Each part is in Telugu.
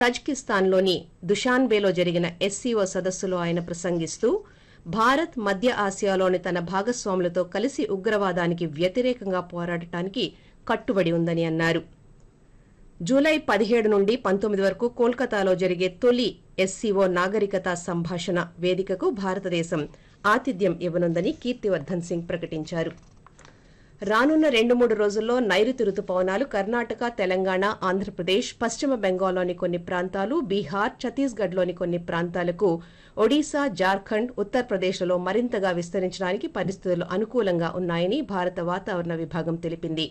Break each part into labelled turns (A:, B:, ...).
A: తజ్కిస్తాన్లోని దుషాన్బేలో జరిగిన ఎస్సీఓ సదస్సులో ఆయన ప్రసంగిస్తూ భారత్ మధ్య ఆసియాలోని తన భాగస్వాములతో కలిసి ఉగ్రవాదానికి వ్యతిరేకంగా పోరాడటానికి కట్టుబడి ఉందని అన్నారు జూలై పదిహేడు నుండి పంతొమ్మిది వరకు కోల్కతాలో జరిగే తొలి ఎస్సీఓ నాగరికత సంభాషణ వేదికకు భారతదేశం ఆతిథ్యం ఇవ్వనుందని కీర్తివర్ధన్ సింగ్ ప్రకటించారు రానున్న రెండు మూడు రోజుల్లో నైరుతి రుతుపవనాలు కర్ణాటక తెలంగాణ ఆంధ్రప్రదేశ్ పశ్చిమ బెంగాల్లోని కొన్ని ప్రాంతాలు బీహార్ ఛత్తీస్గఢ్లోని కొన్ని ప్రాంతాలకు ఒడిశా జార్ఖండ్ ఉత్తరప్రదేశ్లలో మరింతగా విస్తరించడానికి పరిస్థితులు అనుకూలంగా ఉన్నాయని భారత వాతావరణ విభాగం తెలిపింది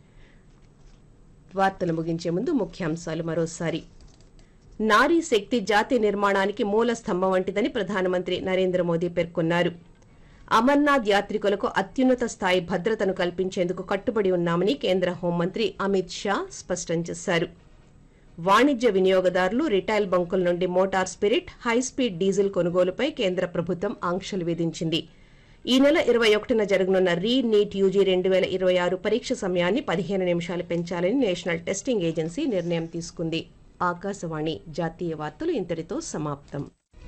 A: వార్తలు ముగించే ముందు ముఖ్యాంశాలు మరోసారి నారీ శక్తి జాతి నిర్మాణానికి మూల స్తంభం వంటిదని ప్రధానమంత్రి నరేంద్ర మోదీ పేర్కొన్నారు అమర్నాథ్ యాత్రికులకు అత్యున్నత స్థాయి భద్రతను కల్పించేందుకు కట్టుబడి ఉన్నామని కేంద్ర హోంమంత్రి అమిత్ షా స్పష్టం చేశారు వాణిజ్య వినియోగదారులు రిటైల్ బంకుల నుండి మోటార్ స్పిరిట్ హైస్పీడ్ డీజిల్ కొనుగోలుపై కేంద్ర ప్రభుత్వం ఆంక్షలు విధించింది ఈ నెల ఇరవై ఒకటిన జరగనున్న రీ నీట్ యూజీ రెండు వేల ఇరవై ఆరు పరీక్ష సమయాన్ని పదిహేను నిమిషాలు పెంచాలని నేషనల్ టెస్టింగ్ ఏజెన్సీ నిర్ణయం తీసుకుంది ఆకాశవాణి జాతీయ వార్తలు ఇంతటితో సమాప్తం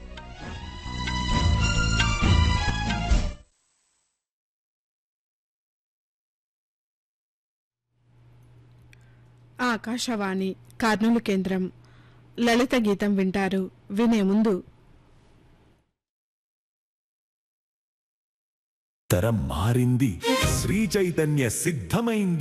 B: ఆకాశవాణి కర్నూలు కేంద్రం లలిత గీతం వింటారు వినే ముందు
C: తరం మారింది శ్రీ చైతన్య సిద్ధమైంది